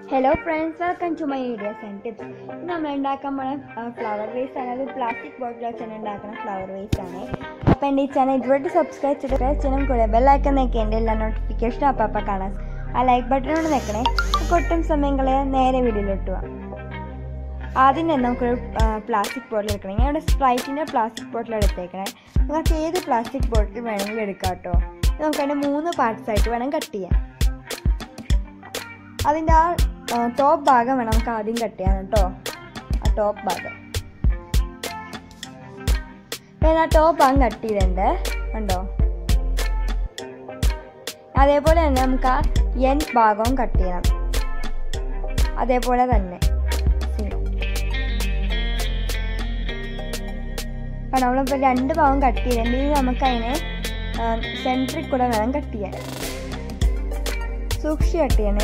hello friends welcome to my ideas and tips ഇന്ന് നമ്മൾ ഉണ്ടാക്കാൻ പോണ ഫ്ലവർ വേസ്റ്റ് ആണ് അത് പ്ലാസ്റ്റിക് ബോട്ടിൽ വെച്ചാണ് ഉണ്ടാക്കുന്ന ഫ്ലവർ വേസ്റ്റ് ആണ് അപ്പോൾ എൻ്റെ ഈ ചാനൽ ഇതുവരെ സബ്സ്ക്രൈബ് ചെയ്തിട്ട് ചെയ്യണം കൂടെ ബെല്ലൈക്കൻ നിൽക്കേണ്ട എല്ലാ നോട്ടിഫിക്കേഷനും അപ്പം അപ്പം കാണാം ആ ലൈക്ക് ബട്ടണോട് നിൽക്കണേ നമുക്ക് ഒട്ടും സമയം കളയാൻ നേരെ വീഡിയോയിലോട്ട് പോവാം ആദ്യം തന്നെ നമുക്കൊരു പ്ലാസ്റ്റിക് ബോട്ടിൽ എടുക്കണം ഞാൻ ഇവിടെ സ്പ്രൈറ്റിൻ്റെ പ്ലാസ്റ്റിക് ബോട്ടിൽ എടുത്തേക്കണേ നിങ്ങൾക്ക് ഏത് പ്ലാസ്റ്റിക് ബോട്ടിൽ വേണമെങ്കിലും എടുക്കാം കേട്ടോ നമുക്ക് അതിൻ്റെ മൂന്ന് പാർട്സ് ആയിട്ട് വേണം കട്ട് ചെയ്യാൻ അതിൻ്റെ ആ ടോപ്പ് ഭാഗം വേണം നമുക്ക് ആദ്യം കട്ട് ചെയ്യാൻ കേട്ടോ ആ ടോപ്പ് ഭാഗം പിന്നെ ആ ടോപ്പ് ഭാഗം കട്ട് ചെയ്തിട്ടുണ്ട് കണ്ടോ അതേപോലെ തന്നെ നമുക്ക് ആ എൻ ഭാഗവും കട്ട് ചെയ്യണം അതേപോലെ തന്നെ അപ്പോൾ നമ്മളിപ്പോൾ രണ്ട് ഭാഗം കട്ട് ചെയ്തിട്ടുണ്ട് ഇനി നമുക്ക് അതിനെ സെൻട്രിൽ കൂടെ വേണം കട്ട് ചെയ്യാൻ സൂക്ഷിച്ച് കട്ട് ചെയ്യണേ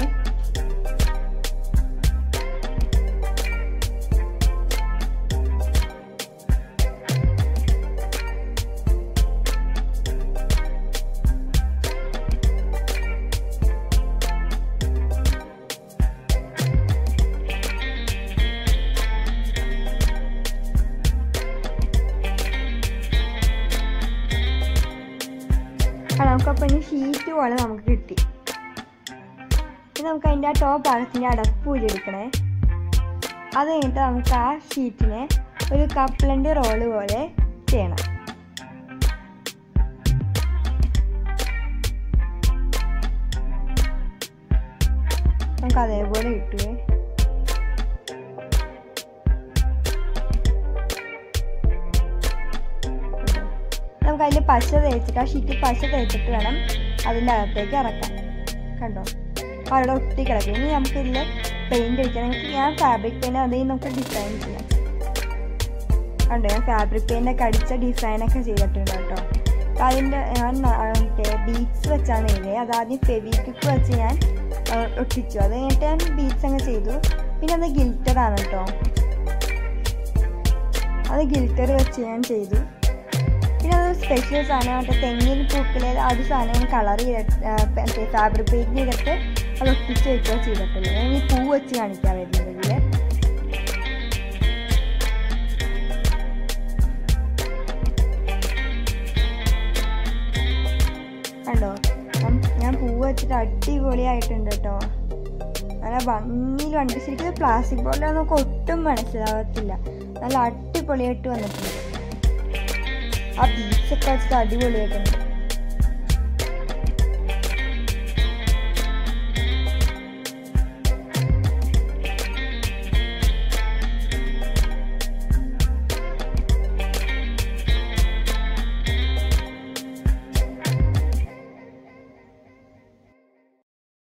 നമുക്കപ്പോൾ ഇനി ഷീറ്റ് പോലെ നമുക്ക് കിട്ടി ഇനി നമുക്ക് അതിൻ്റെ ആ ടോപ്പ് ഭാഗത്തിൻ്റെ അടപ്പ് ഊരിയെടുക്കണേ അത് കഴിഞ്ഞിട്ട് നമുക്ക് ആ ഷീറ്റിനെ ഒരു കപ്ലൻ്റെ റോള് പോലെ ചെയ്യണം നമുക്ക് അതേപോലെ കിട്ടുവേ നമുക്ക് അതിൽ പശ തേച്ചിട്ട് ആ ഷീറ്റിൽ പശ തേച്ചിട്ട് വേണം അതിൻ്റെ അകത്തേക്ക് ഇറക്കാൻ കണ്ടോ അവിടെ ഒട്ടി കിടക്കും ഇനി നമുക്ക് ഇതിൽ പെയിൻറ് അടിക്കാം നമുക്ക് ഞാൻ ഫാബ്രിക് പെയിൻറ് അതിൽ നമുക്ക് ഡിസൈൻ ചെയ്യാം കണ്ടോ ഞാൻ ഫാബ്രിക് പെയിൻ്റ് ഒക്കെ അടിച്ച ഡിസൈനൊക്കെ ചെയ്തിട്ടുണ്ട് കേട്ടോ അതിൻ്റെ ഞാൻ മറ്റേ ബീഡ്സ് വെച്ചാണ് എഴുതിയത് അതാദ്യം ഫെവിക്വിക്ക് വെച്ച് ഞാൻ ഒട്ടിച്ചു അത് കഴിഞ്ഞിട്ട് ഞാൻ ബീഡ്സ് അങ്ങ് ചെയ്തു പിന്നെ അത് ഗിൽറ്ററാണ് കേട്ടോ അത് ഗിൽറ്റർ വെച്ച് ഞാൻ ചെയ്തു പിന്നെ അത് സ്പെഷ്യൽ സാധനം മറ്റേ തെങ്ങിൻ പൂക്കിലെ അത് സാധനം കളർ ചെയ്തിട്ട് ഫാബ്രിക് പെയിൻറ്റ് ചെയ്തിട്ട് അത് ഒട്ടിച്ച് വെക്കുക ചെയ്തിട്ടുള്ളൂ ഞാൻ ഈ പൂ വെച്ച് കാണിക്കാൻ വരുന്നത് ഇതിൽ കണ്ടോ ഞാൻ പൂ വെച്ചിട്ട് അടിപൊളിയായിട്ടുണ്ട് കേട്ടോ നല്ല ഭംഗിയിലുണ്ട് ശരിക്കും പ്ലാസ്റ്റിക് ബോട്ടിൽ നമുക്ക് ഒട്ടും മനസ്സിലാവത്തില്ല നല്ല അടിപൊളിയായിട്ട് വന്നിട്ടുണ്ട് ആ ബീച്ചൊക്കെ വെച്ചിട്ട് അടിപൊളിയായിട്ടുണ്ട്